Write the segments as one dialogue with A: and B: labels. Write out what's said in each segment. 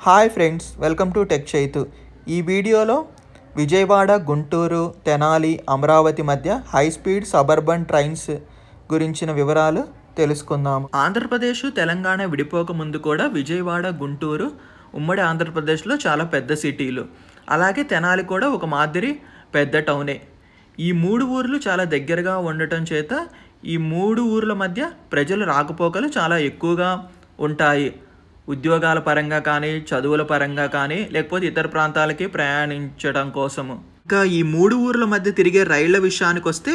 A: hi friends welcome to tech Chaitu ఈ వీడియోలో విజయవాడ గుంటూరు తెనాలి అమరావతి మధ్య హై స్పీడ్ సబర్బన్ ట్రైన్స్ గురించిన వివరాలు తెలుసుకుందాం ఆంధ్రప్రదేశ్ తెలంగాణ విడిపోక ముందు కూడా విజయవాడ గుంటూరు ఉమ్మడి ఆంధ్రప్రదేశ్లో చాలా పెద్ద సిటీలు అలాగే తెనాలి కూడా ఒక మాదిరి పెద్ద టౌనే ఈ మూడు ఊర్లు చాలా దగ్గరగా ఉండటం చేత ఈ మూడు ఊర్ల మధ్య ప్రజల రాకపోకలు చాలా ఎక్కువగా ఉంటాయి ఉద్యోగాల పరంగా కానీ చదువుల పరంగా కానీ లేకపోతే ఇతర ప్రాంతాలకి ప్రయాణించడం కోసము ఇంకా ఈ మూడు ఊర్ల మధ్య తిరిగే రైళ్ల విషయానికి వస్తే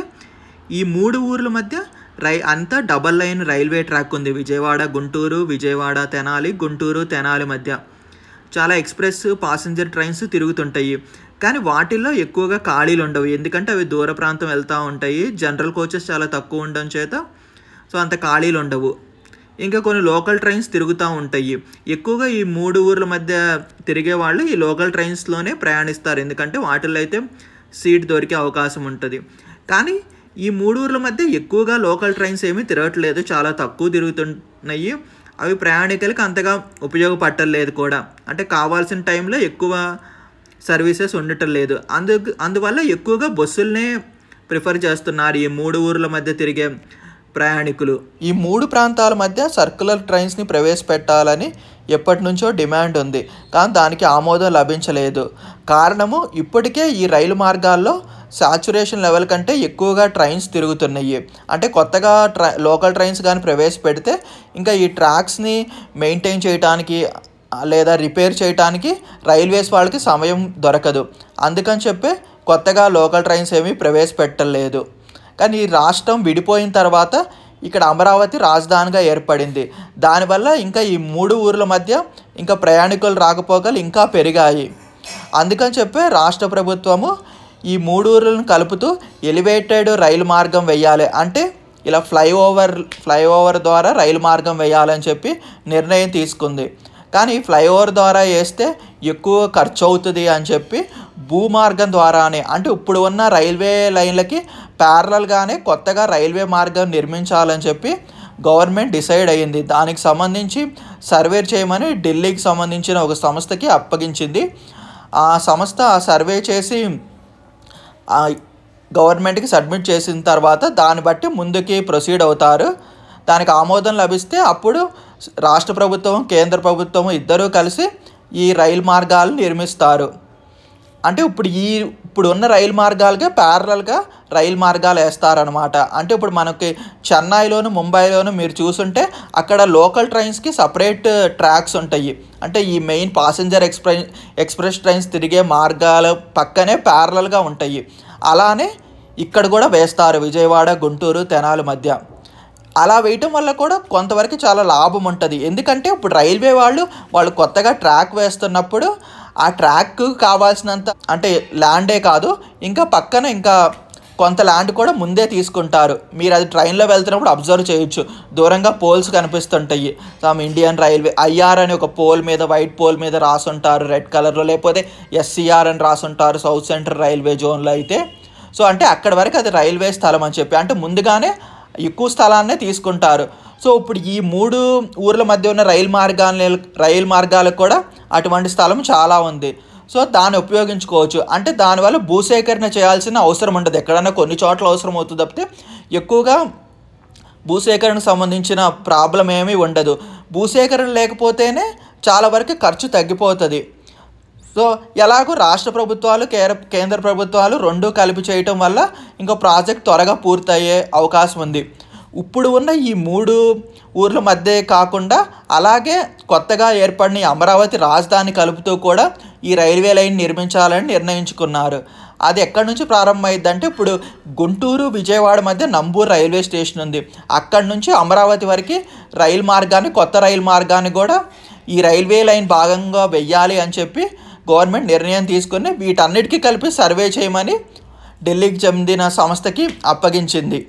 A: ఈ మూడు ఊర్ల మధ్య రై అంతా డబల్ లైన్ రైల్వే ట్రాక్ ఉంది విజయవాడ గుంటూరు విజయవాడ తెనాలి గుంటూరు తెనాలి మధ్య చాలా ఎక్స్ప్రెస్ పాసింజర్ ట్రైన్స్ తిరుగుతుంటాయి కానీ వాటిల్లో ఎక్కువగా ఖాళీలు ఉండవు ఎందుకంటే అవి దూర ప్రాంతం వెళ్తూ ఉంటాయి జనరల్ కోచెస్ చాలా తక్కువ ఉండడం చేత సో అంత ఖాళీలు ఉండవు ఇంకా కొన్ని లోకల్ ట్రైన్స్ తిరుగుతూ ఉంటాయి ఎక్కువగా ఈ మూడు ఊర్ల మధ్య తిరిగే వాళ్ళు ఈ లోకల్ ట్రైన్స్లోనే ప్రయాణిస్తారు ఎందుకంటే వాటిల్లో అయితే సీట్ దొరికే అవకాశం ఉంటుంది కానీ ఈ మూడు ఊర్ల మధ్య ఎక్కువగా లోకల్ ట్రైన్స్ ఏమీ తిరగట్లేదు చాలా తక్కువ తిరుగుతున్నాయి అవి ప్రయాణికులకు అంతగా ఉపయోగపట్టలేదు కూడా అంటే కావాల్సిన టైంలో ఎక్కువ సర్వీసెస్ ఉండటం లేదు అందు అందువల్ల ఎక్కువగా బస్సులనే ప్రిఫర్ చేస్తున్నారు ఈ మూడు ఊర్ల మధ్య తిరిగే ప్రయాణికులు ఈ మూడు ప్రాంతాల మధ్య సర్కులర్ ట్రైన్స్ని ప్రవేశపెట్టాలని ఎప్పటి నుంచో డిమాండ్ ఉంది కానీ దానికి ఆమోదం లభించలేదు కారణము ఇప్పటికే ఈ రైలు మార్గాల్లో సాచురేషన్ లెవెల్ కంటే ఎక్కువగా ట్రైన్స్ తిరుగుతున్నాయి అంటే కొత్తగా ట్రై లోకల్ ట్రైన్స్ కానీ ప్రవేశపెడితే ఇంకా ఈ ట్రాక్స్ని మెయింటైన్ చేయడానికి లేదా రిపేర్ చేయడానికి రైల్వేస్ వాళ్ళకి సమయం దొరకదు అందుకని చెప్పి కొత్తగా లోకల్ ట్రైన్స్ ఏమీ ప్రవేశపెట్టలేదు కానీ ఈ రాష్ట్రం విడిపోయిన తర్వాత ఇక్కడ అమరావతి రాజధానిగా ఏర్పడింది దానివల్ల ఇంకా ఈ మూడు ఊర్ల మధ్య ఇంకా ప్రయాణికులు రాకపోకలు ఇంకా పెరిగాయి అందుకని చెప్పి రాష్ట్ర ప్రభుత్వము ఈ మూడు ఊర్లను కలుపుతూ ఎలివేటెడ్ రైలు మార్గం వేయాలి అంటే ఇలా ఫ్లైఓవర్ ఫ్లైఓవర్ ద్వారా రైలు మార్గం వేయాలని చెప్పి నిర్ణయం తీసుకుంది కానీ ఫ్లైఓవర్ ద్వారా వేస్తే ఎక్కువ ఖర్చు అవుతుంది అని చెప్పి భూమార్గం ద్వారానే అంటే ఇప్పుడు ఉన్న రైల్వే లైన్లకి ప్యారలల్గానే కొత్తగా రైల్వే మార్గం నిర్మించాలని చెప్పి గవర్నమెంట్ డిసైడ్ అయ్యింది దానికి సంబంధించి సర్వే చేయమని ఢిల్లీకి సంబంధించిన ఒక సంస్థకి అప్పగించింది ఆ సంస్థ ఆ సర్వే చేసి గవర్నమెంట్కి సబ్మిట్ చేసిన తర్వాత దాన్ని బట్టి ముందుకి ప్రొసీడ్ అవుతారు దానికి ఆమోదం లభిస్తే అప్పుడు రాష్ట్ర ప్రభుత్వం కేంద్ర ప్రభుత్వం ఇద్దరూ కలిసి ఈ రైలు మార్గాలు నిర్మిస్తారు అంటే ఇప్పుడు ఈ ఇప్పుడు ఉన్న రైలు మార్గాలకే ప్యారలల్గా రైలు మార్గాలు వేస్తారనమాట అంటే ఇప్పుడు మనకి చెన్నైలోను ముంబైలోను మీరు చూసుంటే అక్కడ లోకల్ ట్రైన్స్కి సపరేట్ ట్రాక్స్ ఉంటాయి అంటే ఈ main passenger express express trains తిరిగే మార్గాల పక్కనే ప్యారలల్గా ఉంటాయి అలానే ఇక్కడ కూడా వేస్తారు విజయవాడ గుంటూరు తెనాలి మధ్య అలా వేయటం వల్ల కూడా కొంతవరకు చాలా లాభం ఉంటుంది ఎందుకంటే ఇప్పుడు రైల్వే వాళ్ళు వాళ్ళు కొత్తగా ట్రాక్ వేస్తున్నప్పుడు ఆ ట్రాక్ కావాల్సినంత అంటే ల్యాండే కాదు ఇంకా పక్కన ఇంకా కొంత ల్యాండ్ కూడా ముందే తీసుకుంటారు మీరు అది ట్రైన్లో వెళ్తున్నప్పుడు అబ్జర్వ్ చేయొచ్చు దూరంగా పోల్స్ కనిపిస్తుంటాయి సమ్ ఇండియన్ రైల్వే ఐఆర్ అని ఒక పోల్ మీద వైట్ పోల్ మీద రాసుంటారు రెడ్ కలర్లో లేకపోతే ఎస్సీఆర్ అని రాసుంటారు సౌత్ సెంట్రల్ రైల్వే జోన్లో అయితే సో అంటే అక్కడ వరకు అది రైల్వే స్థలం అని చెప్పి అంటే ముందుగానే ఎక్కువ స్థలాన్నే తీసుకుంటారు సో ఇప్పుడు ఈ మూడు ఊర్ల మధ్య ఉన్న రైలు మార్గాల రైలు మార్గాలకు కూడా అటువంటి స్థలం చాలా ఉంది సో దాన్ని ఉపయోగించుకోవచ్చు అంటే దానివల్ల భూసేకరణ చేయాల్సిన అవసరం ఉండదు ఎక్కడైనా కొన్ని చోట్ల అవసరం అవుతుంది తప్పితే ఎక్కువగా భూసేకరణకు సంబంధించిన ప్రాబ్లం ఏమీ ఉండదు భూసేకరణ లేకపోతేనే చాలా వరకు ఖర్చు తగ్గిపోతుంది సో ఎలాగో రాష్ట్ర ప్రభుత్వాలు కేంద్ర ప్రభుత్వాలు రెండు కలిపి చేయటం వల్ల ఇంకో ప్రాజెక్ట్ త్వరగా పూర్తయ్యే అవకాశం ఉంది ఇప్పుడు ఉన్న ఈ మూడు ఊర్ల మధ్య కాకుండా అలాగే కొత్తగా ఏర్పడిన అమరావతి రాజధాని కలుపుతూ కూడా ఈ రైల్వే లైన్ నిర్మించాలని నిర్ణయించుకున్నారు అది ఎక్కడి నుంచి ప్రారంభమైందంటే ఇప్పుడు గుంటూరు విజయవాడ మధ్య నంబూరు రైల్వే స్టేషన్ ఉంది అక్కడి నుంచి అమరావతి వరకు రైలు మార్గాన్ని కొత్త రైలు మార్గాన్ని కూడా ఈ రైల్వే లైన్ భాగంగా వెయ్యాలి అని చెప్పి గవర్నమెంట్ నిర్ణయం తీసుకుని వీటన్నిటికీ కలిపి సర్వే చేయమని ఢిల్లీకి చెందిన సంస్థకి అప్పగించింది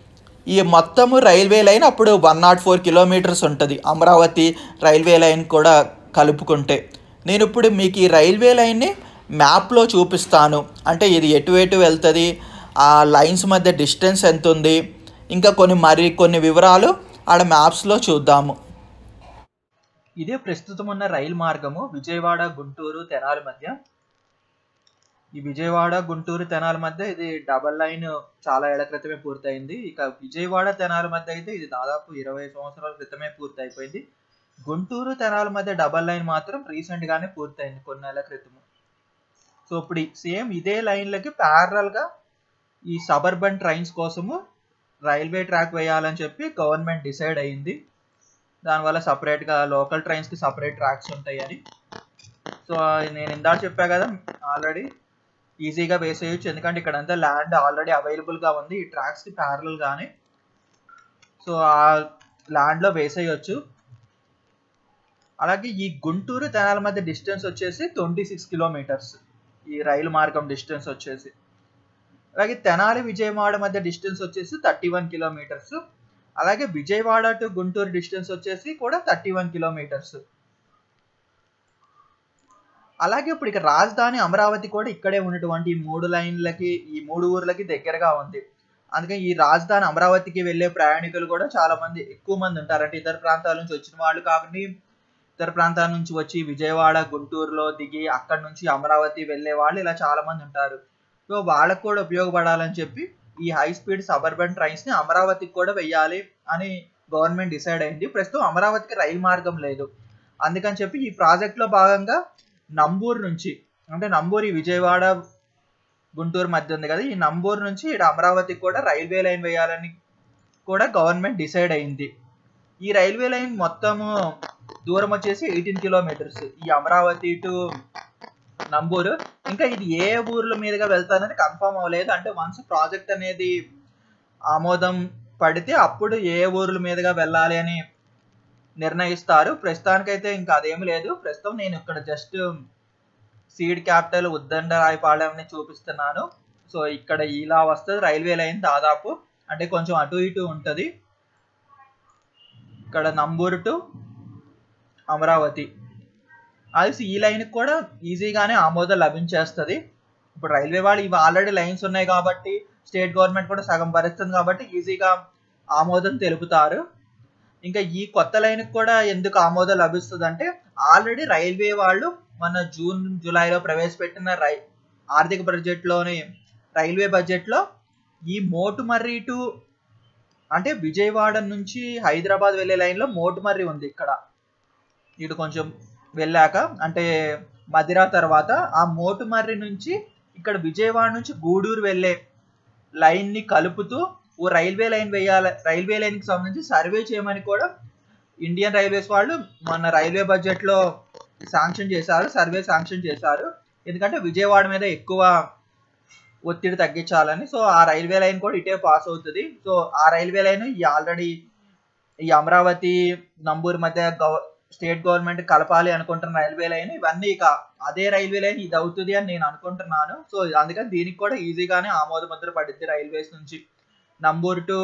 A: ఈ మొత్తము రైల్వే లైన్ అప్పుడు వన్ నాట్ ఫోర్ కిలోమీటర్స్ ఉంటుంది అమరావతి రైల్వే లైన్ కూడా కలుపుకుంటే నేను ఇప్పుడు మీకు ఈ రైల్వే లైన్ని మ్యాప్లో చూపిస్తాను అంటే ఇది ఎటు ఎటు వెళ్తుంది ఆ లైన్స్ మధ్య డిస్టెన్స్ ఎంత ఉంది ఇంకా కొన్ని మరి కొన్ని వివరాలు ఆడ మ్యాప్స్లో చూద్దాము ఇదే ప్రస్తుతం ఉన్న రైలు మార్గము విజయవాడ గుంటూరు తెనాలి మధ్య ఈ విజయవాడ గుంటూరు తెనాలి మధ్య ఇది డబల్ లైన్ చాలా ఏళ్ల క్రితమే పూర్తయింది ఇక విజయవాడ తెనాలి మధ్య అయితే ఇది దాదాపు ఇరవై సంవత్సరాల క్రితమే పూర్తి అయిపోయింది గుంటూరు తెనాలి మధ్య డబల్ లైన్ మాత్రం రీసెంట్ గానే పూర్తయింది కొన్ని నెలల క్రితము సో ఇప్పుడు సేమ్ ఇదే లైన్లకి ప్యారల్ గా ఈ సబర్బన్ ట్రైన్స్ కోసము రైల్వే ట్రాక్ వేయాలని చెప్పి గవర్నమెంట్ డిసైడ్ అయ్యింది దానివల్ల సపరేట్గా లోకల్ ట్రైన్స్కి సపరేట్ ట్రాక్స్ ఉంటాయని సో నేను ఇందాక చెప్పా కదా ఆల్రెడీ ఈజీగా వేసేయచ్చు ఎందుకంటే ఇక్కడ అంతా ల్యాండ్ ఆల్రెడీ అవైలబుల్గా ఉంది ఈ ట్రాక్స్కి ప్యారల్ కానీ సో ఆ ల్యాండ్లో వేసేయచ్చు అలాగే ఈ గుంటూరు తెనాల మధ్య డిస్టెన్స్ వచ్చేసి ట్వంటీ సిక్స్ కిలోమీటర్స్ ఈ రైలు మార్గం డిస్టెన్స్ వచ్చేసి అలాగే తెనాలి విజయవాడ మధ్య డిస్టెన్స్ వచ్చేసి థర్టీ వన్ కిలోమీటర్స్ అలాగే విజయవాడ టు గుంటూరు డిస్టెన్స్ వచ్చేసి కూడా థర్టీ వన్ కిలోమీటర్స్ అలాగే ఇప్పుడు ఇక రాజధాని అమరావతి కూడా ఇక్కడే ఉన్నటువంటి ఈ మూడు లైన్లకి ఈ మూడు ఊర్లకి దగ్గరగా ఉంది అందుకని ఈ రాజధాని అమరావతికి వెళ్ళే ప్రయాణికులు కూడా చాలా మంది ఎక్కువ మంది ఉంటారు అంటే ఇతర ప్రాంతాల నుంచి వచ్చిన వాళ్ళు కాబట్టి ఇతర ప్రాంతాల నుంచి వచ్చి విజయవాడ గుంటూరులో దిగి అక్కడ నుంచి అమరావతి వెళ్ళే వాళ్ళు ఇలా చాలా మంది ఉంటారు సో వాళ్ళకు కూడా ఉపయోగపడాలని చెప్పి ఈ హై స్పీడ్ సబర్బన్ ట్రైన్స్ ని అమరావతికి కూడా వెయ్యాలి అని గవర్నమెంట్ డిసైడ్ అయింది ప్రస్తుతం అమరావతికి రైలు మార్గం లేదు అందుకని చెప్పి ఈ ప్రాజెక్ట్ లో భాగంగా నంబూరు నుంచి అంటే నంబూరు ఈ విజయవాడ గుంటూరు మధ్య ఉంది కదా ఈ నంబూరు నుంచి ఇక్కడ అమరావతికి కూడా రైల్వే లైన్ వేయాలని కూడా గవర్నమెంట్ డిసైడ్ అయింది ఈ రైల్వే లైన్ మొత్తము దూరం వచ్చేసి ఎయిటీన్ కిలోమీటర్స్ ఈ అమరావతి టు నంబూరు ఇంకా ఇది ఏ ఊర్ల మీదుగా వెళ్తానని కన్ఫర్మ్ అవ్వలేదు అంటే వన్స్ ప్రాజెక్ట్ అనేది ఆమోదం పడితే అప్పుడు ఏ ఊర్ల మీదుగా వెళ్ళాలి అని నిర్ణయిస్తారు ప్రస్తుతానికైతే ఇంకా అదేమి లేదు ప్రస్తుతం నేను ఇక్కడ జస్ట్ సీడ్ క్యాపిటల్ ఉద్దండరాయపాలెంని చూపిస్తున్నాను సో ఇక్కడ ఇలా వస్తుంది రైల్వే లైన్ దాదాపు అంటే కొంచెం అటు ఇటు ఉంటుంది ఇక్కడ నంబూరు టు అమరావతి అది ఈ లైన్ కూడా ఈజీగానే ఆమోదం లభించేస్తుంది ఇప్పుడు రైల్వే వాళ్ళు ఇవి ఆల్రెడీ లైన్స్ ఉన్నాయి కాబట్టి స్టేట్ గవర్నమెంట్ కూడా సగం భరిస్తుంది కాబట్టి ఈజీగా ఆమోదం తెలుపుతారు ఇంకా ఈ కొత్త లైన్ కూడా ఎందుకు ఆమోదం లభిస్తుంది అంటే ఆల్రెడీ రైల్వే వాళ్ళు మన జూన్ జూలైలో ప్రవేశపెట్టిన రై ఆర్థిక బడ్జెట్లోని రైల్వే బడ్జెట్లో ఈ మోటుమర్రి టు అంటే విజయవాడ నుంచి హైదరాబాద్ వెళ్ళే లైన్లో మోటుమర్రి ఉంది ఇక్కడ ఇటు కొంచెం వెళ్ళాక అంటే మదిరా తర్వాత ఆ మోటుమర్రి నుంచి ఇక్కడ విజయవాడ నుంచి గూడూరు వెళ్ళే లైన్ని కలుపుతూ ఓ రైల్వే లైన్ వేయాలి రైల్వే లైన్కి సంబంధించి సర్వే చేయమని కూడా ఇండియన్ రైల్వేస్ వాళ్ళు మన రైల్వే బడ్జెట్లో శాంక్షన్ చేశారు సర్వే శాంక్షన్ చేశారు ఎందుకంటే విజయవాడ మీద ఎక్కువ ఒత్తిడి తగ్గించాలని సో ఆ రైల్వే లైన్ కూడా ఇటే పాస్ అవుతుంది సో ఆ రైల్వే లైన్ ఈ ఆల్రెడీ ఈ అమరావతి నంబూరు మధ్య గవ స్టేట్ గవర్నమెంట్ కలపాలి అనుకుంటున్న రైల్వే లైన్ ఇవన్నీ ఇక అదే రైల్వే లైన్ ఇది అవుతుంది అని నేను అనుకుంటున్నాను సో అందుకని దీనికి కూడా ఈజీగానే ఆమోద ముద్ర పడుద్ది రైల్వేస్ నుంచి నంబూరు టు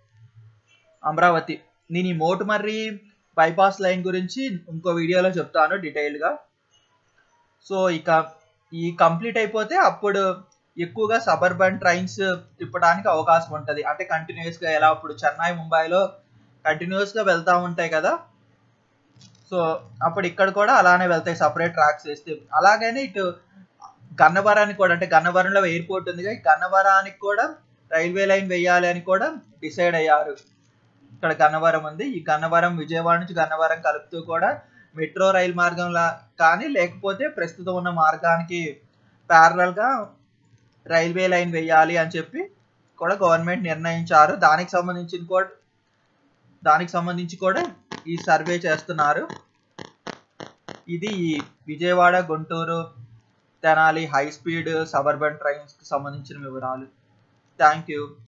A: అమరావతి నేను ఈ మోటుమర్రి బైపాస్ లైన్ గురించి ఇంకో వీడియోలో చెప్తాను డీటెయిల్గా సో ఇక ఈ కంప్లీట్ అయిపోతే అప్పుడు ఎక్కువగా సబర్బన్ ట్రైన్స్ తిప్పడానికి అవకాశం ఉంటుంది అంటే కంటిన్యూస్గా ఎలా ఇప్పుడు చెన్నై ముంబైలో కంటిన్యూస్గా వెళ్తూ ఉంటాయి కదా సో అప్పుడు ఇక్కడ కూడా అలానే వెళ్తాయి సపరేట్ ట్రాక్స్ వేస్తే అలాగనే ఇటు గన్నవరానికి కూడా అంటే గన్నవరంలో ఎయిర్పోర్ట్ ఉంది ఈ గన్నవరానికి కూడా రైల్వే లైన్ వేయాలి అని కూడా డిసైడ్ అయ్యారు ఇక్కడ గన్నవరం ఉంది ఈ గన్నవరం విజయవాడ నుంచి గన్నవరం కలుపుతూ కూడా మెట్రో రైలు మార్గంలా కానీ లేకపోతే ప్రస్తుతం ఉన్న మార్గానికి ప్యారలల్గా రైల్వే లైన్ వేయాలి అని చెప్పి కూడా గవర్నమెంట్ నిర్ణయించారు దానికి సంబంధించిన కూడా దానికి సంబంధించి కూడా ఈ సర్వే చేస్తున్నారు ఇది ఈ Vijayawada Guntur Tenali high speed suburban ట్రైన్స్కి సంబంధించిన వివరాలు థ్యాంక్ యూ